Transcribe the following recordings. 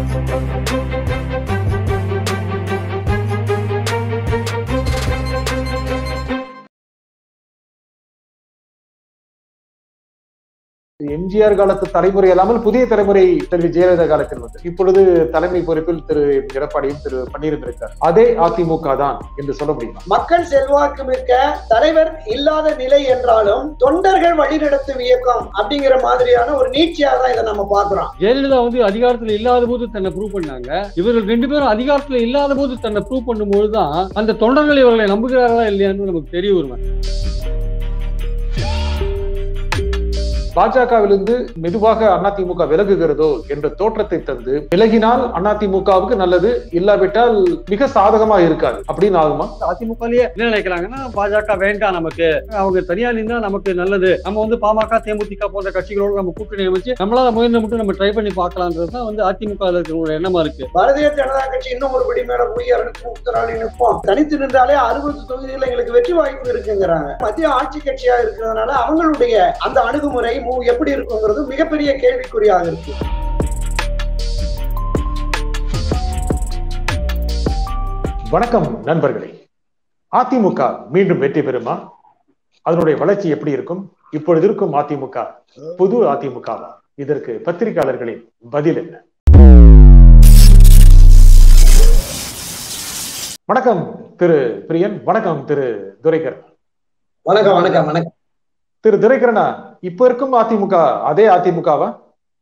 எம்ஜிஆர் காலத்து தலைமுறை அல்லாமல் புதிய தலைமுறை செல்வி ஜெயலலிதா காலத்தில் வந்து இப்பொழுது தலைமை பொறுப்பில் திரு எடப்பாடியும் திரு பன்னீரும் இருக்கார் அதே அதிமுக தான் என்று சொல்ல முடியுமா மக்கள் செல்வாக்கு மிக்க தலைவர் இல்லாத நிலை என்றாலும் தொண்டர்கள் வழிநடத்தும் இயக்கம் அப்படிங்கிற மாதிரியான ஒரு நீட்சியாக தான் இதை நம்ம பார்க்கிறோம் ஜெயலலிதா வந்து அதிகாரத்துல இல்லாத போது தன்னை ப்ரூவ் பண்ணாங்க இவர்கள் ரெண்டு பேரும் அதிகாரத்துல இல்லாத போது தன்னை ப்ரூவ் பண்ணும்போது தான் அந்த தொண்டர்கள் இவர்களை நம்புகிறாரா இல்லையான்னு நமக்கு தெரிய வரும் பாஜகவிலிருந்து மெதுவாக அதிமுக விலகுகிறதோ என்ற தோற்றத்தை தந்து விலகினால் அதிமுகவுக்கு நல்லது இல்லாவிட்டால் மிக சாதகமா இருக்காது அப்படின்னு ஆகுமா அதிமுகலயே என்ன நினைக்கிறாங்கன்னா பாஜக வேண்டாம் நமக்கு அவங்க தனியா நின்னா நமக்கு நல்லது நம்ம வந்து பாமக தேமுதிக போன்ற கட்சிகளோடு நம்ம கூட்டணி அமைச்சு நம்மளால முயன்ற மட்டும் நம்ம ட்ரை பண்ணி பார்க்கலான்றது தான் வந்து அதிமுக இருக்கிற எண்ணமா இருக்கு பாரதிய ஜனதா கட்சி இன்னும் ஒரு படி மேல போய் இருநூத்தி முப்பத்தி நாலு நிற்போம் தனித்து நின்றாலே அறுபது தொகுதிகள் எங்களுக்கு வெற்றி வாய்ப்பு இருக்குங்கிறாங்க மத்திய ஆட்சி கட்சியா இருக்கிறதுனால அவங்களுடைய அந்த அணுகுமுறை மூ- எப்படி இருக்குங்கிறது மிகப்பெரிய கேள்விக்குறியாக இருக்கு வணக்கம் நண்பர்களே அதிமுக மீண்டும் வெற்றி பெறுமா அதனுடைய வளர்ச்சி எப்படி இருக்கும் இப்பொழுது இருக்கும் அதிமுக புது அதிமுகவா இதற்கு பத்திரிகையாளர்களின் பதில் என்ன வணக்கம் திரு பிரியன் வணக்கம் திரு துரைகரன் வணக்கம் வணக்கம் வணக்கம் திரு துரைகரனா இப்ப இருக்கும் அதிமுக அதே அதிமுகவா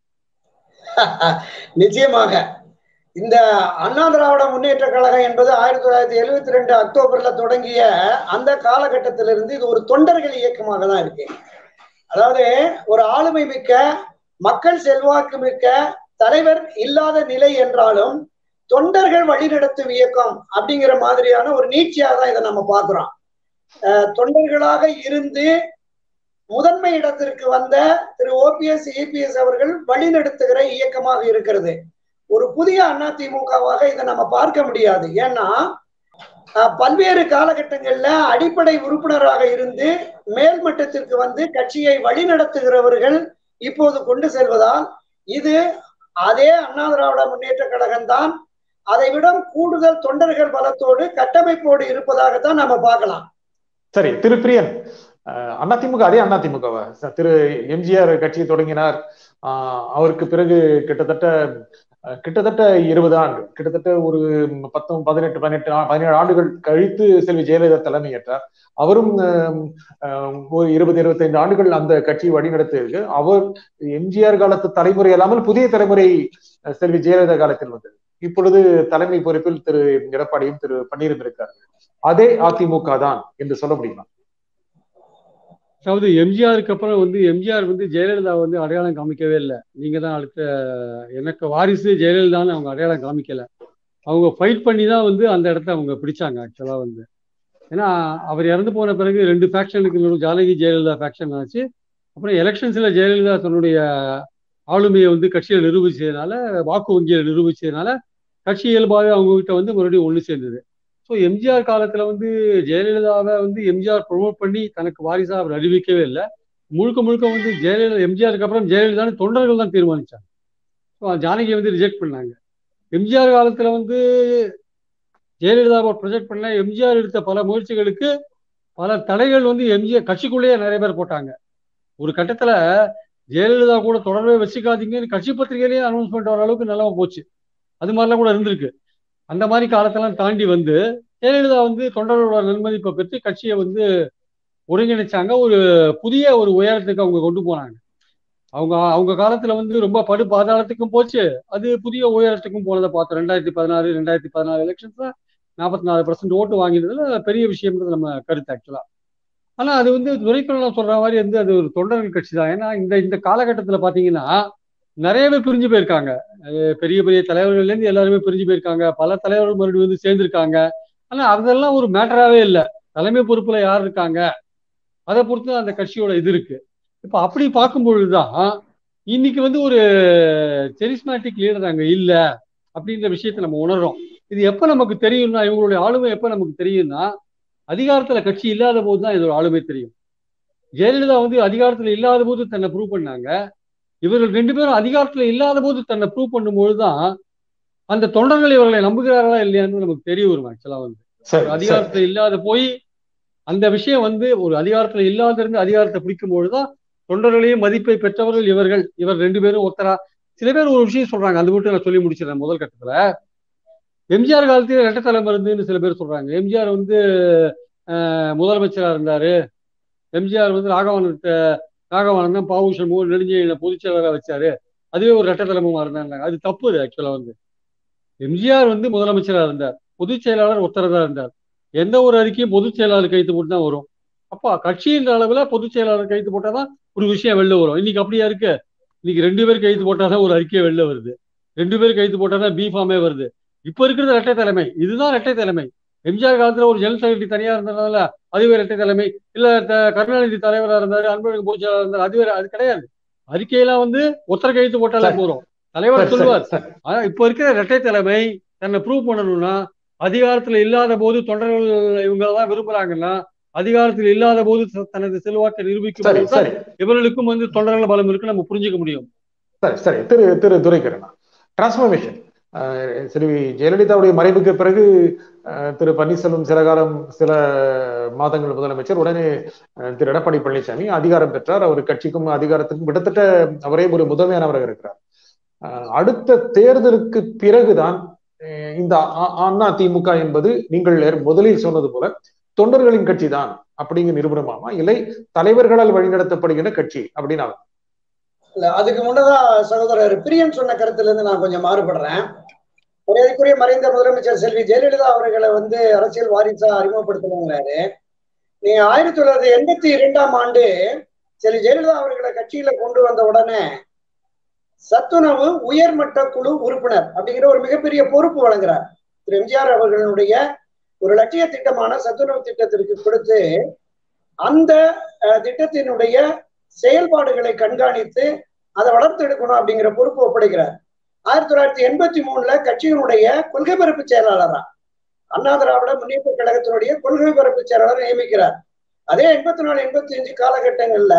நிச்சயமாக இந்த அண்ணா திராவிட முன்னேற்ற கழகம் என்பது ஆயிரத்தி தொள்ளாயிரத்தி எழுபத்தி ரெண்டு அக்டோபர்ல தொடங்கிய அந்த காலகட்டத்திலிருந்து இது ஒரு தொண்டர்கள் இயக்கமாக தான் இருக்கு அதாவது ஒரு ஆளுமை மிக்க மக்கள் செல்வாக்கு மிக்க தலைவர் இல்லாத நிலை என்றாலும் தொண்டர்கள் வழிநடத்தும் இயக்கம் அப்படிங்கிற மாதிரியான ஒரு நீட்சியாக தான் இதை நம்ம பார்க்கிறோம் அஹ் தொண்டர்களாக இருந்து முதன்மை இடத்திற்கு வந்த திரு ஓபிஎஸ் இபிஎஸ் அவர்கள் வழிநடத்துகிற இயக்கமாக இருக்கிறது ஒரு புதிய அதிமுகவாக இதை நம்ம பார்க்க முடியாது ஏன்னா அஹ், பல்வேறு காலகட்டங்கள்ல அடிப்படை உறுப்பினராக இருந்து மேல்மட்டத்திற்கு வந்து கட்சியை வழிநடத்துகிறவர்கள் இப்போது கொண்டு செல்வதால் இது அதே அண்ணா திராவிட முன்னேற்ற கழகம் தான் அதை விட கூடுதல் தொண்டர்கள் பலத்தோடு கட்டமைப்போடு இருப்பதாகத்தான் நம்ம பார்க்கலாம் சரி திரு பிரியன் அஹ், அதிமுக அதே அதிமுகவா ச- திரு எம்ஜிஆர் கட்சியை தொடங்கினார் ஆஹ், அவருக்கு பிறகு கிட்டத்தட்ட அஹ், கிட்டத்தட்ட இருபது ஆண்டு கிட்டத்தட்ட ஒரு பத்து பதினெட்டு பதினெட்டு ஆ- பதினேழு ஆண்டுகள் கழித்து செல்வி ஜெயலலிதா தலைமையேற்றார் அவரும் அஹ், அஹ், ஒரு இருபது இருபத்தைந்து ஆண்டுகள் அந்த கட்சியை வழிநடத்தியிருக்கு அவர் எம்ஜிஆர் காலத்து தலைமுறை அல்லாமல் புதிய தலைமுறை அஹ், செல்வி ஜெயலலிதா காலத்தில் வந்தது இப்பொழுது தலைமை பொறுப்பில் திரு எடப்பாடியும் திரு பன்னீரும் இருக்கார்கள் அதே அதிமுக தான் என்று சொல்ல முடியுமா அதாவது எம்ஜிஆருக்கு அப்புறம் வந்து எம்ஜிஆர் வந்து ஜெயலலிதா வந்து அடையாளம் காமிக்கவே இல்லை நீங்க தான் அடுத்த எனக்கு வாரிசு ஜெயலலிதான்னு அவங்க அடையாளம் காமிக்கல அவங்க ஃபைட் பண்ணி தான் வந்து அந்த இடத்த அவங்க பிடிச்சாங்க ஆக்சுவலா வந்து ஏன்னா அவர் இறந்து போன பிறகு ரெண்டு ஃபேக்ஷனுக்கு நடுவு ஜானகி ஜெயலலிதா ஃபேக்ஷன் ஆச்சு அப்புறம் எலெக்ஷன்ஸ்ல ஜெயலலிதா தன்னுடைய ஆளுமையை வந்து கட்சியில் நிரூபிச்சதுனால வாக்கு வங்கியை நிரூபிச்சதுனால கட்சி இயல்பாகவே அவங்க கிட்ட வந்து மறுபடியும் ஒன்று சேர்ந்தது ஸோ எம்ஜிஆர் காலத்துல வந்து ஜெயலலிதாவை வந்து எம்ஜிஆர் ப்ரொமோட் பண்ணி தனக்கு வாரிசா அவர் அறிவிக்கவே இல்லை முழுக்க முழுக்க வந்து ஜெயலலிதா எம்ஜிஆருக்கு அப்புறம் ஜெயலலிதான்னு தொண்டர்கள் தான் தீர்மானிச்சாங்க ஸோ ஜானகியை வந்து ரிஜெக்ட் பண்ணாங்க எம்ஜிஆர் காலத்துல வந்து ஜெயலலிதாவை ப்ரொஜெக்ட் பண்ண எம்ஜிஆர் எடுத்த பல முயற்சிகளுக்கு பல தடைகள் வந்து எம்ஜிஆர் கட்சிக்குள்ளேயே நிறைய பேர் போட்டாங்க ஒரு கட்டத்துல ஜெயலலிதா கூட தொடர்பே வச்சுக்காதீங்கன்னு கட்சி பத்திரிகையிலேயே அனௌன்ஸ்மெண்ட் வர அளவுக்கு நல்லா போச்சு அது மாதிரிலாம் கூட இருந்திருக்கு அந்த மாதிரி காலத்தெல்லாம் தாண்டி வந்து ஜெயலலிதா வந்து தொண்டர்களோட நன்மதிப்பை பெற்று கட்சியை வந்து ஒருங்கிணைச்சாங்க ஒரு புதிய ஒரு உயரத்துக்கு அவங்க கொண்டு போனாங்க அவங்க அவங்க காலத்துல வந்து ரொம்ப படு பாதாளத்துக்கும் போச்சு அது புதிய உயரத்துக்கும் போனதை பார்த்தோம் ரெண்டாயிரத்தி பதினாறு ரெண்டாயிரத்தி பதினாறு எலெக்ஷன்ஸ்ல நாற்பத்தி நாலு பர்சன்ட் ஓட்டு வாங்கினதுல பெரிய விஷயம்ன்றது நம்ம கருத்து ஆக்சுவலா ஆனா அது வந்து துரைக்கணும் சொல்ற மாதிரி வந்து அது ஒரு தொண்டர்கள் கட்சி தான் ஏன்னா இந்த இந்த காலகட்டத்துல பாத்தீங்கன்னா நிறையவே பிரிஞ்சு போயிருக்காங்க அஹ் பெரிய பெரிய தலைவர்கள்ல இருந்து எல்லாருமே பிரிஞ்சு போயிருக்காங்க பல தலைவர்கள் மறுபடியும் வந்து சேர்ந்திருக்காங்க ஆனா அதெல்லாம் ஒரு மேட்டராகவே இல்லை தலைமை பொறுப்புல யார் இருக்காங்க அதை பொறுத்து அந்த கட்சியோட இது இருக்கு இப்ப அப்படி பார்க்கும் பொழுதுதான் இன்னைக்கு வந்து ஒரு செரிஸ்மேட்டிக் லீடர் அங்க இல்ல அப்படின்ற விஷயத்தை நம்ம உணர்றோம் இது எப்ப நமக்கு தெரியும்னா இவங்களுடைய ஆளுமை எப்ப நமக்கு தெரியும்னா அதிகாரத்துல கட்சி இல்லாத போது தான் இதோட ஆளுமை தெரியும் ஜெயலலிதா வந்து அதிகாரத்துல இல்லாத போது தன்னை ப்ரூவ் பண்ணாங்க இவர்கள் ரெண்டு பேரும் அதிகாரத்துல இல்லாத போது தன்னை ப்ரூவ் பண்ணும்போது தான் அந்த தொண்டர்கள் இவர்களை நம்புகிறார்களா இல்லையான்னு நமக்கு தெரிய வரும் ஆக்சுவலா வந்து சரி ஒரு அதிகாரத்துல இல்லாத போய் அந்த விஷயம் வந்து ஒரு அதிகாரத்துல இல்லாத இருந்து அதிகாரத்தை பிடிக்கும் பொழுதுதான் தொண்டர்களையும் மதிப்பை பெற்றவர்கள் இவர்கள் இவர் ரெண்டு பேரும் ஒத்தரா சில பேர் ஒரு விஷயம் சொல்றாங்க அது மட்டும் நான் சொல்லி முடிச்சிடறேன் முதல் கட்டத்துல எம்ஜிஆர் காலத்துல இரட்டத்தலை மருந்துன்னு சில பேர் சொல்றாங்க எம்ஜிஆர் வந்து அஹ், முதலமைச்சரா இருந்தாரு எம்ஜிஆர் வந்து ராகவானத்தை ராகவானன் தான் பாபூஷன் மூணு நெடுஞ்செழியனை பொதுச் செயலராக வச்சாரு அதுவே ஒரு ரெட்டத்தலைமா இருந்தாங்க அது தப்பு அது ஆக்சுவலா வந்து எம்ஜிஆர் வந்து முதலமைச்சரா இருந்தார் பொதுச் செயலாளர் ஒத்தரதா இருந்தார் எந்த ஒரு அறிக்கையும் பொதுச் செயலாளர் கைத்து போட்டு தான் வரும் அப்பா கட்சின்ற அளவுல பொதுச் செயலாளர் கைத்து போட்டாதான் ஒரு விஷயம் வெளில வரும் இன்னைக்கு அப்படியா இருக்கு இன்னைக்கு ரெண்டு பேர் கைத்து போட்டாதான் ஒரு அறிக்கை வெளில வருது ரெண்டு பேர் கைத்து போட்டாதான் பி ஃபார்மே வருது இப்ப இருக்கிறது இரட்டை தலைமை இதுதான் இரட்டை தலைமை எம்ஜிஆர் காலத்துல ஒரு ஜெனரல் செக்ரட்டரி தனியா இருந்ததுனால அதுவே இரட்டை தலைமை இல்ல த- கருணாநிதி தலைவரா இருந்தாரு அன்பழகன் பொதுச் செயலாளர் இருந்தாரு அதுவே அது கிடையாது அறிக்கையெல்லாம் வந்து ஒத்தரை கைத்து போட்டாலே சரி. போறோம் தலைவர் சரி, சொல்லுவார் சரி, சரி. ஆனா இப்ப இருக்கிற இரட்டை தலைமை தன்னை ப்ரூவ் பண்ணணும்னா அதிகாரத்துல இல்லாத போது தொண்டர்கள் இவங்க தான் விரும்புறாங்கன்னா அதிகாரத்தில் இல்லாத போது த- தனது செல்வாக்கை நிரூபிக்கும் சரி போது தான் சரி இவர்களுக்கும் வந்து தொண்டர்கள் பலம் இருக்கு நம்ம புரிஞ்சுக்க முடியும் சரி சரி திரு திரு துரைக்கரண்ணா டிரான்ஸ்ஃபர்மேஷன் செல்வி ஜெயலலிதாவுடைய மறைவுக்கு பிறகு அஹ், திரு பன்னீர்செல்வம் சில காலம் சில மாதங்கள் முதலமைச்சர் உடனே அஹ், திரு எடப்பாடி பழனிசாமி அதிகாரம் பெற்றார் அவர் கட்சிக்கும் அதிகாரத்துக்கும் கிட்டத்தட்ட அவரே ஒரு முதன்மையானவராக இருக்கிறார் அஹ், அடுத்த தேர்தலுக்கு பிறகுதான் அஹ், இந்த அ- அண்ணா திமுக என்பது நீங்கள் ஏற்- முதலில் சொன்னது போல தொண்டர்களின் கட்சி தான் அப்படிங்கிற நிரூபணமாமா இல்லை தலைவர்களால் வழிநடத்தப்படுகின்ற கட்சி அப்படின்னு ஆகும். இல்ல அதுக்கு முன்னதா சகோதரர் பிரியன் சொன்ன கருத்துல இருந்து நான் கொஞ்சம் மாறுபடுறேன் மரியாதைக்குரிய மறைந்த முதலமைச்சர் செல்வி ஜெயலலிதா அவர்களை வந்து அரசியல் வாரிசா அறிமுகப்படுத்தணுங்கிறாரு நீங்க ஆயிரத்தி தொள்ளாயிரத்தி எண்பத்தி இரண்டாம் ஆண்டு செல்வி ஜெயலலிதா அவர்களை கட்சியில கொண்டு வந்த உடனே சத்துணவு உயர்மட்ட குழு உறுப்பினர் அப்படிங்கிற ஒரு மிகப்பெரிய பொறுப்பு வழங்குறார் திரு எம்ஜிஆர் அவர்களுடைய ஒரு லட்சிய திட்டமான சத்துணவு திட்டத்திற்கு கொடுத்து அந்த அஹ், திட்டத்தினுடைய செயல்பாடுகளை கண்காணித்து அதை வளர்த்தெடுக்கணும் அப்படிங்கிற பொறுப்பு ஒப்படைக்கிறார் ஆயிரத்தி தொள்ளாயிரத்தி எண்பத்தி மூணுல கட்சியினுடைய கொள்கை பரப்பு செயலாளரா அண்ணா திராவிட முன்னேற்ற கழகத்தினுடைய கொள்கை பரப்பு செயலாளர் நியமிக்கிறார் அதே எண்பத்தி நாலு எண்பத்தி அஞ்சு காலகட்டங்கள்ல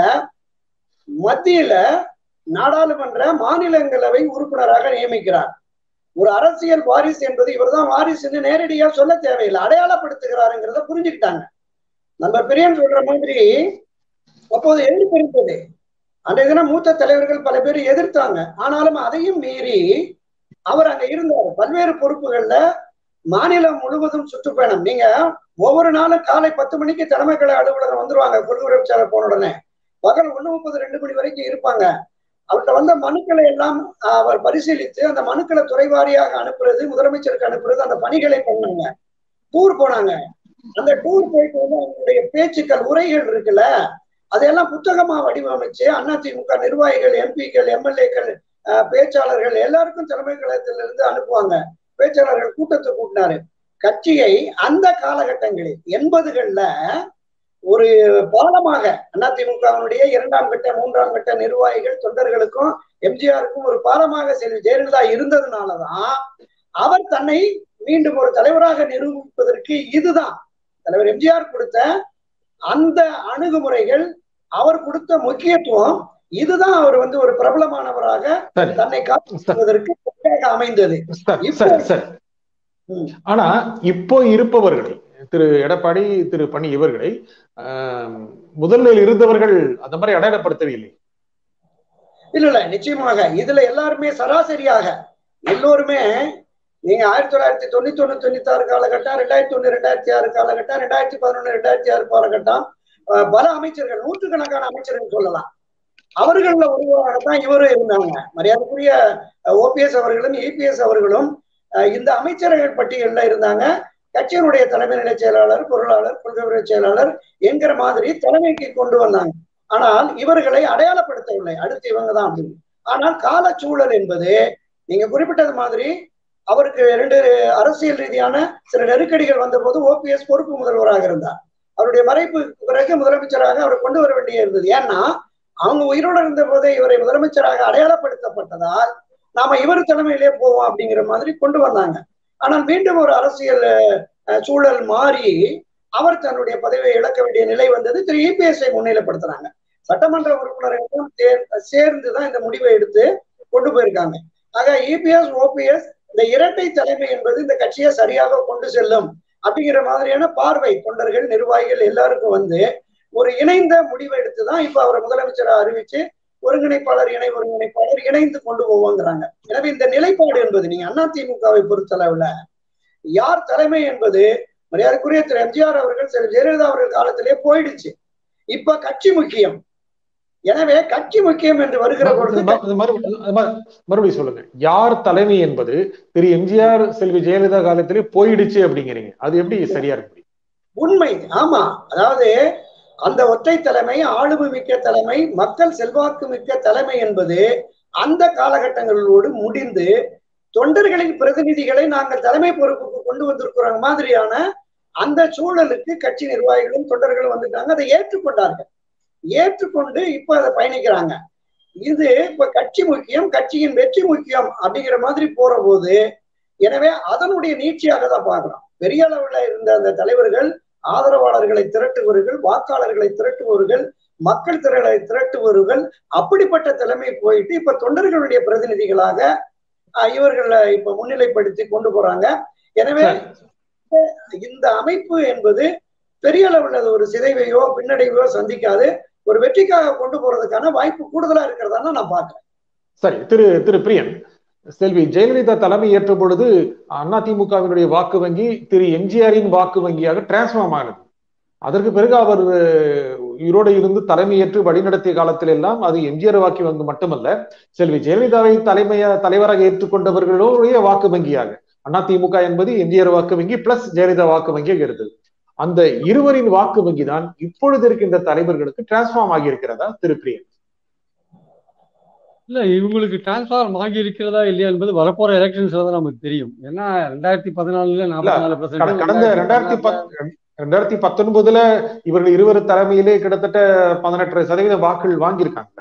மத்தியில நாடாளுமன்ற மாநிலங்களவை உறுப்பினராக நியமிக்கிறார் ஒரு அரசியல் வாரிசு என்பது இவர்தான் வாரிசுன்னு நேரடியா சொல்ல தேவையில்லை அடையாளப்படுத்துகிறாருங்கிறத புரிஞ்சுக்கிட்டாங்க நம்ம பெரியன் சொல்ற மாதிரி அப்போது எதிர்ப்பு இருந்தது அன்றைய தினம் மூத்த தலைவர்கள் பல பேர் எதிர்த்தாங்க ஆனாலும் அதையும் மீறி அவர் அங்க இருந்தார் பல்வேறு பொறுப்புகள்ல மாநிலம் முழுவதும் சுற்றுப்பயணம் நீங்க ஒவ்வொரு நாளும் காலை பத்து மணிக்கு தலைமை கழக அலுவலகம் வந்துருவாங்க கொள்கைச்சாளர் போன உடனே பகல் ஒண்ணு முப்பது ரெண்டு மணி வரைக்கும் இருப்பாங்க அவர்கிட்ட வந்த மனுக்களை எல்லாம் அவர் பரிசீலித்து அந்த மனுக்களை துறை வாரியாக அனுப்புறது முதலமைச்சருக்கு அனுப்புறது அந்த பணிகளை பண்ணாங்க டூர் போனாங்க அந்த டூர் போயிட்டு வந்து அவங்களுடைய பேச்சுக்கள் உரைகள் இருக்குல்ல அதையெல்லாம் புத்தகமா வடிவமைச்சு அதிமுக நிர்வாகிகள் எம்பிக்கள் எம்எல்ஏக்கள் பேச்சாளர்கள் எல்லாருக்கும் தலைமை கழகத்திலிருந்து அனுப்புவாங்க பேச்சாளர்கள் கூட்டத்தை கூட்டினாரு கட்சியை அந்த காலகட்டங்களில் எண்பதுகள்ல ஒரு பாலமாக அதிமுகவினுடைய இரண்டாம் கட்ட மூன்றாம் கட்ட நிர்வாகிகள் தொண்டர்களுக்கும் எம்ஜிஆருக்கும் ஒரு பாலமாக செல்வி ஜெயலலிதா இருந்ததுனாலதான் அவர் தன்னை மீண்டும் ஒரு தலைவராக நிரூபிப்பதற்கு இதுதான் தலைவர் எம்ஜிஆர் கொடுத்த அந்த அணுகுமுறைகள் அவர் கொடுத்த முக்கியத்துவம் இதுதான் அவர் வந்து ஒரு பிரபலமானவராக சரி தன்னை காட்டுவதற்கு அமைந்தது சரி சரி சரி ம். ஆனா இப்போ இருப்பவர்கள் திரு எடப்பாடி திரு பணி இவர்களை ஆஹ், முதலில் இருந்தவர்கள் அந்த மாதிரி அடையாளப்படுத்தவில்லை இல்ல இல்ல நிச்சயமாக இதுல எல்லாருமே சராசரியாக எல்லோருமே நீங்க ஆயிரத்தி தொள்ளாயிரத்தி தொண்ணூத்தி ஒண்ணு தொண்ணூத்தி ஆறு காலகட்டம் ரெண்டாயிரத்தி ஒண்ணு ரெண்டாயிரத்தி ஆறு காலகட்டம் ரெண்டாயிரத்தி பதினொன்னு ரெண்டாயிரத்தி ஆறு காலகட்டம் அஹ் பல அமைச்சர்கள் நூற்றுக்கணக்கான அமைச்சர்கள் சொல்லலாம் அவர்கள ஒருவராகத்தான் இவரும் இருந்தாங்க மரியாதைக்குரிய ஓபிஎஸ் அவர்களும் இபிஎஸ் அவர்களும் அஹ் இந்த அமைச்சர்கள் பட்டியல்ல இருந்தாங்க கட்சியினுடைய தலைமை நிலை செயலாளர் பொருளாளர் கொள்கை செயலாளர் என்கிற மாதிரி தலைமைக்கு கொண்டு வந்தாங்க ஆனால் இவர்களை அடையாளப்படுத்தவில்லை அடுத்து இவங்க தான் அப்படின்னு ஆனால் காலச்சூழல் என்பது நீங்க குறிப்பிட்டது மாதிரி அவருக்கு இரண்டு அரசியல் ரீதியான சில நெருக்கடிகள் வந்தபோது ஓபிஎஸ் பொறுப்பு முதல்வராக இருந்தார் அவருடைய மறைப்பு பிறகு முதலமைச்சராக அவர் கொண்டு வர வேண்டிய இருந்தது ஏன்னா அவங்க உயிரோடு இருந்த போதே இவரை முதலமைச்சராக அடையாளப்படுத்தப்பட்டதால் நாம இவர் தலைமையிலே போவோம் அப்படிங்கிற மாதிரி கொண்டு வந்தாங்க ஆனால் மீண்டும் ஒரு அரசியல் அஹ், சூழல் மாறி அவர் தன்னுடைய பதவியை இழக்க வேண்டிய நிலை வந்தது திரு இபிஎஸ்ஐ முன்னிலைப்படுத்துறாங்க சட்டமன்ற உறுப்பினர்களும் சேர்ந்துதான் இந்த முடிவை எடுத்து கொண்டு போயிருக்காங்க ஆக இபிஎஸ் ஓபிஎஸ் இந்த இரட்டை தலைமை என்பது இந்த கட்சியை சரியாக கொண்டு செல்லும் அப்படிங்கிற மாதிரியான பார்வை தொண்டர்கள் நிர்வாகிகள் எல்லாருக்கும் வந்து ஒரு இணைந்த முடிவை எடுத்துதான் இப்ப அவரை முதலமைச்சரா அறிவிச்சு ஒருங்கிணைப்பாளர் இணை ஒருங்கிணைப்பாளர் இணைந்து கொண்டு போவாங்கிறாங்க எனவே இந்த நிலைப்பாடு என்பது நீங்க அதிமுகவை பொறுத்தளவுல யார் தலைமை என்பது மரியாதைக்குரிய திரு எம்ஜிஆர் அவர்கள் திரு ஜெயலலிதா அவர்கள் காலத்திலே போயிடுச்சு இப்ப கட்சி முக்கியம் எனவே கட்சி முக்கியம் என்று வருகிற பொழுது மறுபடியும் சொல்லுங்க யார் தலைமை என்பது திரு எம்ஜிஆர் செல்வி ஜெயலலிதா காலத்திலே போயிடுச்சு அப்படிங்கிறீங்க அது எப்படி சரியா இருக்கு உண்மை ஆமா அதாவது அந்த ஒற்றை தலைமை ஆளுமை மிக்க தலைமை மக்கள் செல்வாக்கு மிக்க தலைமை என்பது அந்த காலகட்டங்களோடு முடிந்து தொண்டர்களின் பிரதிநிதிகளை நாங்கள் தலைமை பொறுப்புக்கு கொண்டு வந்திருக்கிற மாதிரியான அந்த சூழலுக்கு கட்சி நிர்வாகிகளும் தொண்டர்களும் வந்துட்டாங்க அதை ஏற்றுக்கொண்டார்கள் ஏற்றுக்கொண்டு இப்ப அதை பயணிக்கிறாங்க இது இப்ப கட்சி முக்கியம் கட்சியின் வெற்றி முக்கியம் அப்படிங்கிற மாதிரி போற போது எனவே அதனுடைய நீட்சியாக தான் பார்க்கிறோம் பெரிய அளவுல இருந்த அந்த தலைவர்கள் ஆதரவாளர்களை திரட்டுபவர்கள் வாக்காளர்களை திரட்டுபவர்கள் மக்கள் திரளை திரட்டுபவர்கள் அப்படிப்பட்ட தலைமை போயிட்டு இப்ப தொண்டர்களுடைய பிரதிநிதிகளாக இவர்களை இப்ப முன்னிலைப்படுத்தி கொண்டு போறாங்க எனவே இந்த அமைப்பு என்பது பெரிய அளவுல ஒரு சிதைவையோ பின்னடைவையோ சந்திக்காது ஒரு வெற்றிக்காக கொண்டு போறதுக்கான வாய்ப்பு கூடுதலா இருக்கிறதா நான் பாக்குறேன் சரி திரு திரு பிரியன் செல்வி ஜெயலலிதா தலைமை ஏற்ற பொழுது அதிமுகவினுடைய வாக்கு வங்கி திரு எம்ஜிஆரின் வாக்கு வங்கியாக டிரான்ஸ்ஃபார்ம் ஆனது அதற்கு பிறகு அவர் உயிரோடு இருந்து தலைமையேற்று வழிநடத்திய காலத்தில் எல்லாம் அது எம்ஜிஆர் வாக்கு வங்கி மட்டுமல்ல செல்வி ஜெயலலிதாவை தலைமைய தலைவராக ஏற்றுக்கொண்டவர்களுடைய வாக்கு வங்கியாக அதிமுக என்பது எம்ஜிஆர் வாக்கு வங்கி பிளஸ் ஜெயலலிதா வாக்கு வங்கியாக இருந்தது அந்த இருவரின் வாக்கு வங்கி தான் இப்பொழுது இருக்கின்ற தலைவர்களுக்கு டிரான்ஸ்ஃபார்ம் ஆகி இருக்கிறதா திரு பிரியன் இல்ல இவங்களுக்கு டிரான்ஸ்ஃபார்ம் ஆகி இருக்கிறதா இல்லையா என்பது வரப்போற எலெக்ஷன்ஸ்ல தான் நமக்கு தெரியும் ஏன்னா ரெண்டாயிரத்தி பதினாலுல நாற்பத்தி நாலு கடந்த ரெண்டாயிரத்தி ரெண்டாயிரத்தி பத்தொன்பதுல இவர்கள் இருவர் தலைமையிலே கிட்டத்தட்ட பதினெட்டரை சதவீத வாக்குகள் வாங்கியிருக்காங்க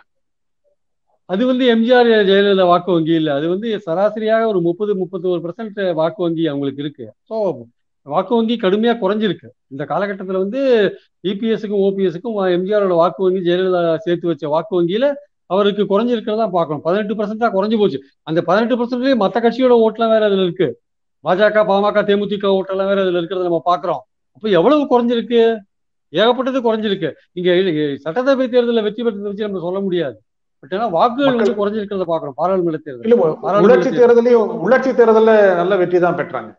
அது வந்து எம்ஜிஆர் ஜெயலலிதா வாக்கு வங்கி இல்லை அது வந்து சராசரியாக ஒரு முப்பது முப்பத்தோரு பர்சன்ட் வாக்கு வங்கி அவங்களுக்கு இருக்கு ஸோ வாக்கு வங்கி கடுமையா குறைஞ்சிருக்கு இந்த காலகட்டத்தில் வந்து இபிஎஸ்க்கும் ஓபிஎஸ்க்கும் எம்ஜிஆரோட வாக்கு வங்கி ஜெயலலிதா சேர்த்து வச்ச வாக்கு வங்கியில அவருக்கு குறைஞ்சிருக்கிறதா பார்க்கணும் பதினெட்டு பர்சன்டா குறைஞ்சு போச்சு அந்த பதினெட்டு பர்சன்ட்லயே மற்ற கட்சியோட ஓட்டெல்லாம் வேற அதுல இருக்கு பாஜக பாமக தேமுதிக ஓட்டெல்லாம் வேற அதுல இருக்கிறத நம்ம பாக்குறோம் அப்ப எவ்வளவு குறைஞ்சிருக்கு ஏகப்பட்டது குறைஞ்சிருக்கு இங்க சட்டசபை தேர்தலில் வெற்றி பெற்றதை வச்சு நம்ம சொல்ல முடியாது பட் ஏன்னா வாக்குகள் வந்து குறைஞ்சிருக்கிறத பாக்குறோம் பாராளுமன்ற தேர்தல் உள்ளாட்சி தேர்தலையும் உள்ளாட்சி தேர்தல்ல நல்ல வெற்றி தான் பெற்றாங்க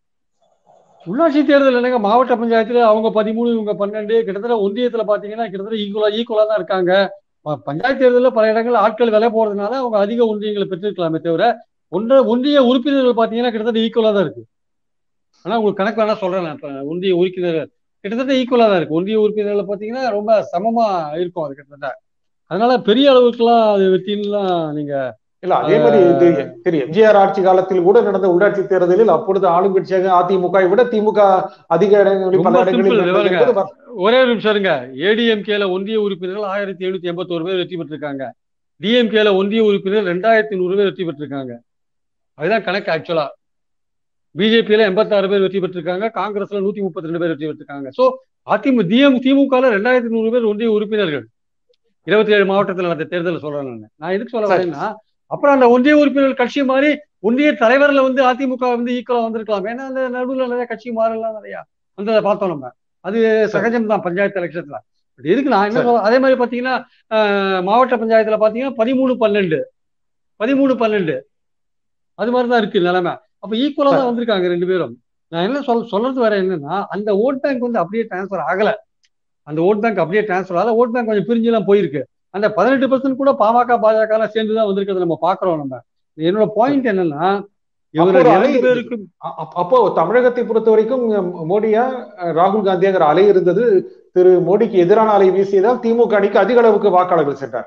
உள்ளாட்சி தேர்தல் என்னங்க மாவட்ட பஞ்சாயத்துல அவங்க பதிமூணு இவங்க பன்னெண்டு கிட்டத்தட்ட ஒன்றியத்துல பாத்தீங்கன்னா கிட்டத்தட்ட ஈக்குவலா ஈக்குவலா தான் இருக்காங்க பஞ்சாயத்து தேர்தலில் பல இடங்கள் ஆட்கள் விலை போறதுனால அவங்க அதிக ஒன்றியங்களை பெற்றிருக்கலாமே தவிர ஒன்ற ஒன்றிய உறுப்பினர்கள் பாத்தீங்கன்னா கிட்டத்தட்ட ஈக்குவலா தான் இருக்கு ஆனா உங்களுக்கு கணக்கு வேணா சொல்றேன் இப்ப ஒன்றிய உறுப்பினர் கிட்டத்தட்ட ஈக்குவலா தான் இருக்கு ஒன்றிய உறுப்பினர்கள் பாத்தீங்கன்னா ரொம்ப சமமா இருக்கும் அது கிட்டத்தட்ட அதனால பெரிய அளவுக்குலாம் அது வெற்றின்லாம் நீங்க இல்ல அதே மாதிரி இது திரு எம்ஜிஆர் ஆட்சி காலத்தில் கூட நடந்த உள்ளாட்சி தேர்தலில் அப்பொழுது ஆளுங்கட்சியாக அதிமுக விட திமுக அதிக இடங்களில் பல இடங்களில் ஒரே ஒரு நிமிஷம் இருங்க ஏடிஎம்கேல ஒன்றிய உறுப்பினர்கள் ஆயிரத்தி எழுநூத்தி எண்பத்தோரு பேர் வெற்றி பெற்றிருக்காங்க டிஎம்கேல ஒன்றிய உறுப்பினர் ரெண்டாயிரத்தி நூறு பேர் வெற்றி பெற்றிருக்காங்க அதுதான் கணக்கு ஆக்சுவலா பிஜேபியில எண்பத்தாறு பேர் வெற்றி பெற்றிருக்காங்க காங்கிரஸ்ல நூத்தி முப்பத்தி ரெண்டு பேர் வெற்றி பெற்றிருக்காங்க சோ அதிமுக டிஎம் திமுக ரெண்டாயிரத்தி நூறு பேர் ஒன்றிய உறுப்பினர்கள் இருபத்தி ஏழு மாவட்டத்தில் நடந்த தேர்தல் சொல்றேன் நான் நான் எதுக்கு சொல்ல வரேன்னா அப்புறம் அந்த ஒன்றிய உறுப்பினர் கட்சி மாதிரி ஒன்றிய தலைவர்ல வந்து அதிமுக வந்து ஈக்குவலா வந்திருக்கலாம் ஏன்னா அந்த நடுவில் நிறைய கட்சி மாறலாம் நிறையா அந்த பார்த்தோம் நம்ம அது சகஜம் தான் பஞ்சாயத்து எலெக்ஷன்ல எதுக்கு நான் என்ன சொல்ல அதே மாதிரி பாத்தீங்கன்னா மாவட்ட பஞ்சாயத்துல பாத்தீங்கன்னா பதிமூணு பன்னெண்டு பதிமூணு பன்னெண்டு அது மாதிரிதான் இருக்கு நிலைமை அப்ப ஈக்குவலா தான் வந்திருக்காங்க ரெண்டு பேரும் நான் என்ன சொல் சொல்றது வர என்னன்னா அந்த ஓட் பேங்க் வந்து அப்படியே டிரான்ஸ்பர் ஆகல அந்த ஓட் பேங்க் அப்படியே டிரான்ஸ்பர் ஆகல ஓட் பேங்க் கொஞ்சம் பிரிஞ்சு எல்லாம் போயிருக்கு அந்த பதினெட்டு பர்சன்ட் கூட பாமக பாஜக எல்லாம் சேர்ந்து தான் வந்திருக்கிறது நம்ம பாக்குறோம் நம்ம என்னோட பாயிண்ட் என்னன்னா இவர் ரெண்டு பேருக்கும் அப்போ தமிழகத்தை பொறுத்த வரைக்கும் மோடியா ராகுல் காந்தியாங்கிற அலை இருந்தது திரு மோடிக்கு எதிரான அலை வீசியதால் திமுக அணிக்கு அதிக அளவுக்கு வாக்காளர்கள் சென்றார்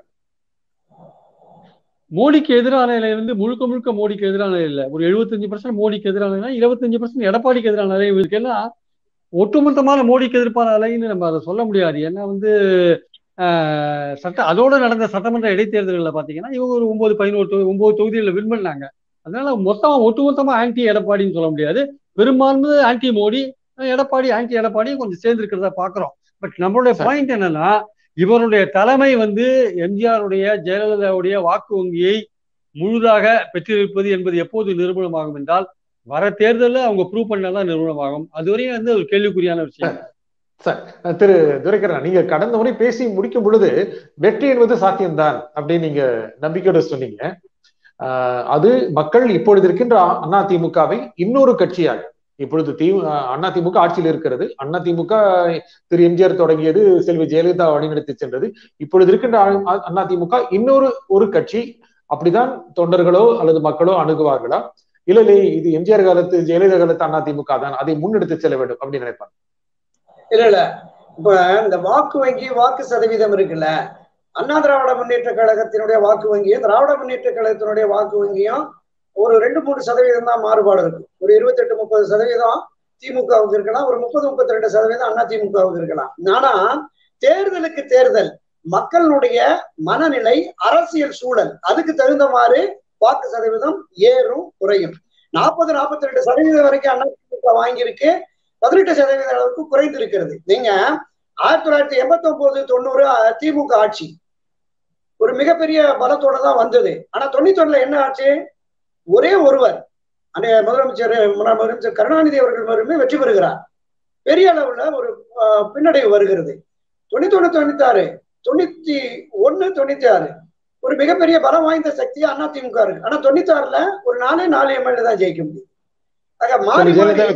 மோடிக்கு எதிரான நிலை வந்து முழுக்க முழுக்க மோடிக்கு எதிரான நிலை இல்லை ஒரு எழுபத்தஞ்சு பர்சன்ட் மோடிக்கு எதிரான நிலை இருபத்தஞ்சு பர்சன்ட் எடப்பாடிக்கு எதிரான நிலை இருக்கு ஏன்னா ஒட்டுமொத்தமான மோடிக்கு எதிர்ப்பான அலைன்னு நம்ம அதை சொல்ல முடியாது ஏன்னா வந்து சட்ட அதோடு நடந்த சட்டமன்ற இடைத்தேர்தல்களில் பார்த்தீங்கன்னா இவங்க ஒரு ஒன்பது பதினோரு ஒன்பது தொகுதிகளில் வின் பண்ணாங்க அதனால மொத்தமா ஒட்டுமொத்தமா ஆன்டி எடப்பாடின்னு சொல்ல முடியாது பெரும்பான்மை ஆன்டி மோடி எடப்பாடி ஆன்டி எடப்பாடி கொஞ்சம் சேர்ந்து இருக்கிறத பாக்குறோம் பட் நம்மளுடைய பாயிண்ட் என்னன்னா இவருடைய தலைமை வந்து எம்ஜிஆருடைய ஜெயலலிதாவுடைய வாக்கு வங்கியை முழுதாக பெற்றிருப்பது என்பது எப்போது நிரூபணமாகும் என்றால் வர தேர்தலில் அவங்க ப்ரூவ் பண்ணாதான் நிரூபணமாகும் அதுவரையும் வந்து ஒரு கேள்விக்குறியான விஷயம் சார் திரு துரைக்கரன் நீங்க கடந்த முறை பேசி முடிக்கும் பொழுது வெற்றி என்பது சாத்தியம்தான் அப்படின்னு நீங்க நம்பிக்கையோட சொன்னீங்க அது மக்கள் இப்பொழுது இருக்கின்ற அதிமுகவை இன்னொரு கட்சியாக இப்பொழுது தி அதிமுக ஆட்சியில் இருக்கிறது அதிமுக திரு எம்ஜிஆர் தொடங்கியது செல்வி ஜெயலலிதா வழிநடத்தி சென்றது இப்பொழுது இருக்கின்ற அதிமுக இன்னொரு ஒரு கட்சி அப்படிதான் தொண்டர்களோ அல்லது மக்களோ அணுகுவார்களா இல்ல இல்லை இது எம்ஜிஆர் காலத்து ஜெயலலிதா காலத்து அதிமுக தான் அதை முன்னெடுத்து செல்ல வேண்டும் அப்படின்னு நினைப்பாங்க இல்ல இல்ல இப்ப இந்த வாக்கு வங்கி வாக்கு சதவீதம் இருக்குல்ல அண்ணா திராவிட முன்னேற்ற கழகத்தினுடைய வாக்கு வங்கியும் திராவிட முன்னேற்ற கழகத்தினுடைய வாக்கு வங்கியும் ஒரு ரெண்டு மூணு சதவீதம் தான் மாறுபாடு இருக்கு ஒரு இருபத்தெட்டு முப்பது சதவீதம் திமுகவுக்கு இருக்கலாம் ஒரு முப்பது முப்பத்தி ரெண்டு சதவீதம் அண்ணா திமுகவுக்கு இருக்கலாம் ஆனா தேர்தலுக்கு தேர்தல் மக்களுடைய மனநிலை அரசியல் சூழல் அதுக்கு தகுந்த மாதிரி வாக்கு சதவீதம் ஏறும் குறையும் நாற்பது நாற்பத்தி ரெண்டு சதவீதம் வரைக்கும் அண்ணா திமுக வாங்கியிருக்கு பதினெட்டு சதவீத அளவுக்கு குறைந்து இருக்கிறது நீங்க ஆயிரத்தி தொள்ளாயிரத்தி எண்பத்தி ஒன்பது தொண்ணூறு திமுக ஆட்சி ஒரு மிகப்பெரிய பலத்தோட தான் வந்தது ஆனா தொண்ணூத்தி ஒண்ணுல என்ன ஆச்சு ஒரே ஒருவர் அன்றைய முதலமைச்சர் முன்னாள் முதலமைச்சர் கருணாநிதி அவர்கள் மட்டுமே வெற்றி பெறுகிறார் பெரிய அளவுல ஒரு பின்னடைவு வருகிறது தொண்ணூத்தி ஒண்ணு தொண்ணூத்தி ஆறு தொண்ணூத்தி ஒண்ணு தொண்ணூத்தி ஆறு ஒரு மிகப்பெரிய பலம் வாய்ந்த சக்தி அண்ணா திமுக இருக்கு ஆனா தொண்ணூத்தி ஆறுல ஒரு நாலே நாலு எம்எல்ஏ தான் ஜெயிக்க முடியும் ஆக மாறி